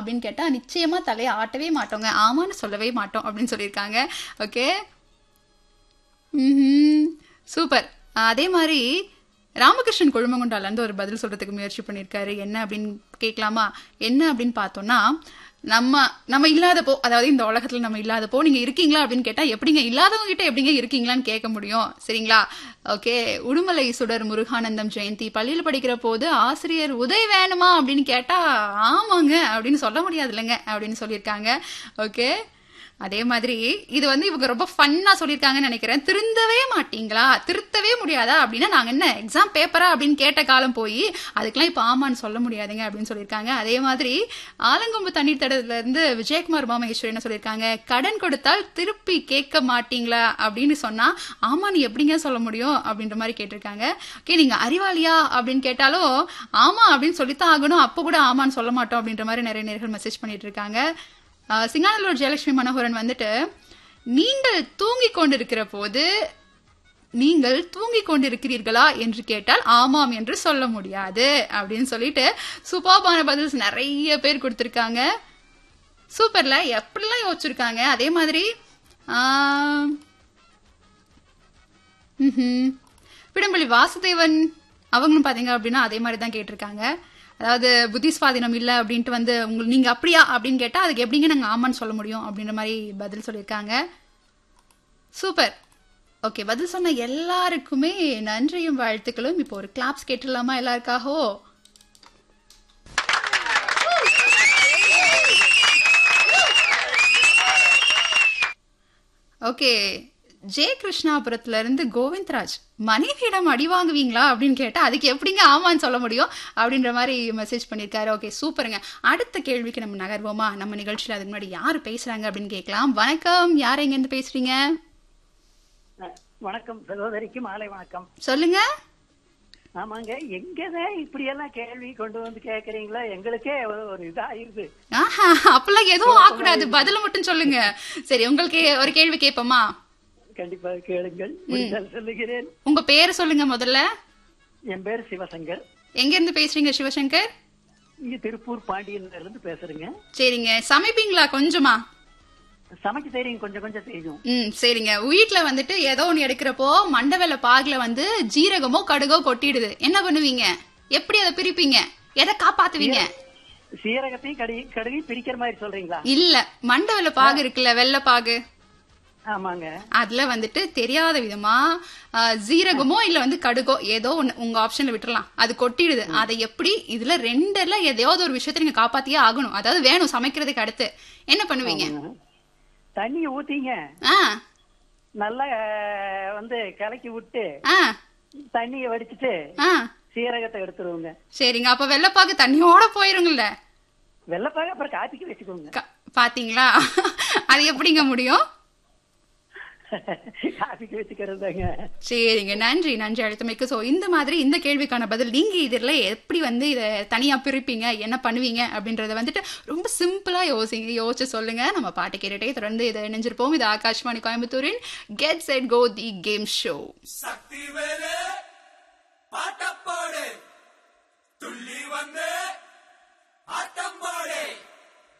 அப்படின்னு கேட்டா நிச்சயமா தலையை ஆட்டவே மாட்டோங்க ஆமான்னு சொல்லவே மாட்டோம் அப்படின்னு சொல்லியிருக்காங்க ஓகே ம்ஹும். சூப்பர் அதே மாதிரி ராமகிருஷ்ணன் கொழுமங்குண்டால இருந்து ஒரு பதில் சொல்றதுக்கு முயற்சி பண்ணியிருக்காரு என்ன அப்படின்னு கேட்கலாமா என்ன அப்படின்னு பார்த்தோம்னா நம்ம நம்ம இல்லாதப்போ அதாவது இந்த உலகத்துல நம்ம இல்லாதப்போ நீங்க இருக்கீங்களா அப்படின்னு கேட்டா எப்படிங்க இல்லாதவங்க கிட்ட எப்படிங்க இருக்கீங்களான்னு கேட்க முடியும் சரிங்களா ஓகே உடுமலை சுடர் முருகானந்தம் ஜெயந்தி பள்ளியில் படிக்கிற போது ஆசிரியர் உதவி வேணுமா அப்படின்னு கேட்டா ஆமாங்க அப்படின்னு சொல்ல முடியாது இல்லைங்க அப்படின்னு சொல்லியிருக்காங்க ஓகே அதே மாதிரி இது வந்து இவங்க ரொம்ப ஃபன்னா சொல்லியிருக்காங்கன்னு நினைக்கிறேன் திருந்தவே மாட்டீங்களா திருத்தவே முடியாதா அப்படின்னா நாங்க என்ன எக்ஸாம் பேப்பரா அப்படின்னு கேட்ட காலம் போய் அதுக்கெல்லாம் இப்ப ஆமான்னு சொல்ல முடியாதுங்க அப்படின்னு சொல்லியிருக்காங்க அதே மாதிரி ஆலங்கொம்பு தண்ணீர் தடத்துல இருந்து விஜயகுமார் உமாமகேஸ்வரி என்ன சொல்லியிருக்காங்க கடன் கொடுத்தால் திருப்பி கேட்க மாட்டீங்களா அப்படின்னு சொன்னா ஆமா நீ எப்படிங்க சொல்ல முடியும் அப்படின்ற மாதிரி கேட்டிருக்காங்க ஓகே நீங்க அறிவாளியா அப்படின்னு கேட்டாலும் ஆமா அப்படின்னு சொல்லித்தான் ஆகணும் அப்போ கூட ஆமான்னு சொல்ல மாட்டோம் அப்படின்ற மாதிரி நிறைய நேர்கள் மெசேஜ் பண்ணிட்டு இருக்காங்க ஆஹ் சிங்கானல்லூர் ஜெயலட்சுமி மனோகரன் வந்துட்டு நீங்கள் தூங்கிக் கொண்டிருக்கிற போது நீங்கள் தூங்கிக் கொண்டிருக்கிறீர்களா என்று கேட்டால் ஆமாம் என்று சொல்ல முடியாது அப்படின்னு சொல்லிட்டு சூப்பர்பான பதில்ஸ் நிறைய பேர் கொடுத்திருக்காங்க சூப்பர்ல எப்படிலாம் யோசிச்சிருக்காங்க அதே மாதிரி ஆஹ், ம்ஹும். பிடம்பள்ளி வாசுதேவன் அவங்களும் பாத்தீங்க அப்படின்னா அதே மாதிரி தான் கேட்டிருக்காங்க அதாவது புத்தி சுவாதீனம் இல்ல அப்படின்ட்டு வந்து உங்களுக்கு நீங்க அப்படியா அப்படின்னு கேட்டா அதுக்கு எப்படிங்க நாங்க ஆமான்னு சொல்ல முடியும் அப்படின்ற மாதிரி பதில் சொல்லியிருக்காங்க சூப்பர் ஓகே பதில் சொன்ன எல்லாருக்குமே நன்றியும் வாழ்த்துக்களும் இப்போ ஒரு கிளாப்ஸ் கேட்டுடலாமா எல்லாருக்காகவோ ஓகே ஜே கிருஷ்ணாபுரத்துல இருந்து கோவிந்த்ராஜ் மனைவியிடம் அடி வாங்குவீங்களா அப்படின்னு கேட்டா அதுக்கு எப்படிங்க ஆமான்னு சொல்ல முடியும் அப்படின்ற மாதிரி மெசேஜ் பண்ணியிருக்காரு ஓகே சூப்பருங்க அடுத்த கேள்விக்கு நம்ம நகர்வோமா நம்ம நிகழ்ச்சியில் அதுக்கு முன்னாடி யார் பேசுறாங்க அப்படின்னு கேட்கலாம் வணக்கம் யார் எங்க இருந்து பேசுறீங்க வணக்கம் சகோதரிக்கு மாலை வணக்கம் சொல்லுங்க ஆமாங்க எங்கதான் இப்படி எல்லாம் கேள்வி கொண்டு வந்து கேக்குறீங்களா எங்களுக்கே ஒரு- ஒரு இதாயிருது ஆஹா அப்பெல்லாம் எதுவும் ஆகக்கூடாது பதில மட்டும் சொல்லுங்க சரி உங்களுக்கு ஒரு கேள்வி கேட்போமா கண்டிப்பாக கேளுங்கள் முடிந்தால் சொல்லுகிறேன் உங்க பேர் சொல்லுங்க முதல்ல என் பேர் சிவசங்கர் எங்க இருந்து பேசுறீங்க சிவசங்கர் இங்க திருப்பூர் பாண்டியன்ல இருந்து பேசுறேங்க சரிங்க சமைப்பீங்களா கொஞ்சமா சமைக்க தெரியும் கொஞ்சம் கொஞ்சம் தெரியும் ம் சரிங்க வீட்ல வந்துட்டு ஏதோ ஒண்ணு எடுக்கிறப்போ மண்டவெல்ல பாகுல வந்து ஜீரகமோ கடுகோ கொட்டிடுது என்ன பண்ணுவீங்க எப்படி அதை பிரிப்பீங்க எதை காப்பாத்துவீங்க சீரகத்தையும் கடி கடுகி பிரிக்கிற மாதிரி சொல்றீங்களா இல்ல மண்டவெல்ல பாகு இருக்குல்ல வெள்ளை பாகு ஆமாங்க அதுல வந்துட்டு தெரியாத விதமா ஆ, ஜீரகமோ இல்ல வந்து கடுகோ ஏதோ ஒண்ணு உங்க ஆப்ஷன்ல விட்டுறலாம் அது கொட்டிடுது அதை எப்படி இதுல ரெண்டுல எதையாவது ஒரு விஷயத்த நீங்க காப்பாத்தியே ஆகணும் அதாவது வேணும் சமைக்கிறதுக்கு அடுத்து என்ன பண்ணுவீங்க தண்ணி ஊத்திங்க ஆ நல்லா அஹ், வந்து கலக்கி விட்டு ஆ தண்ணியை வடிச்சிட்டு ஆ சீரகத்தை எடுத்துருவோங்க சரிங்க அப்ப வெள்ளைப்பாகு தண்ணியோட போயிருங்கல்ல வெள்ளப்பாக அப்புறம் காப்பிக்கு வச்சுக்கோங்க க- பாத்தீங்களா அது எப்படிங்க முடியும் காப்பிக்கு வச்சுக்கிறது தாங்க சரிங்க நன்றி நன்றி அழுத்தமைக்கு ஸோ இந்த மாதிரி இந்த கேள்விக்கான பதில் நீங்க இதில் எப்படி வந்து இதை தனியா பிரிப்பீங்க என்ன பண்ணுவீங்க அப்படின்றத வந்துட்டு ரொம்ப சிம்பிளா யோசிங்க யோசிச்சு சொல்லுங்க நம்ம பாட்டு கேட்டுட்டே தொடர்ந்து இதை இணைஞ்சிருப்போம் இது ஆகாஷ்வாணி கோயம்புத்தூரின் get set go the game show Sakthi Velu பாட்டப்பாடு துள்ளி வந்து ஆட்டம் பாடு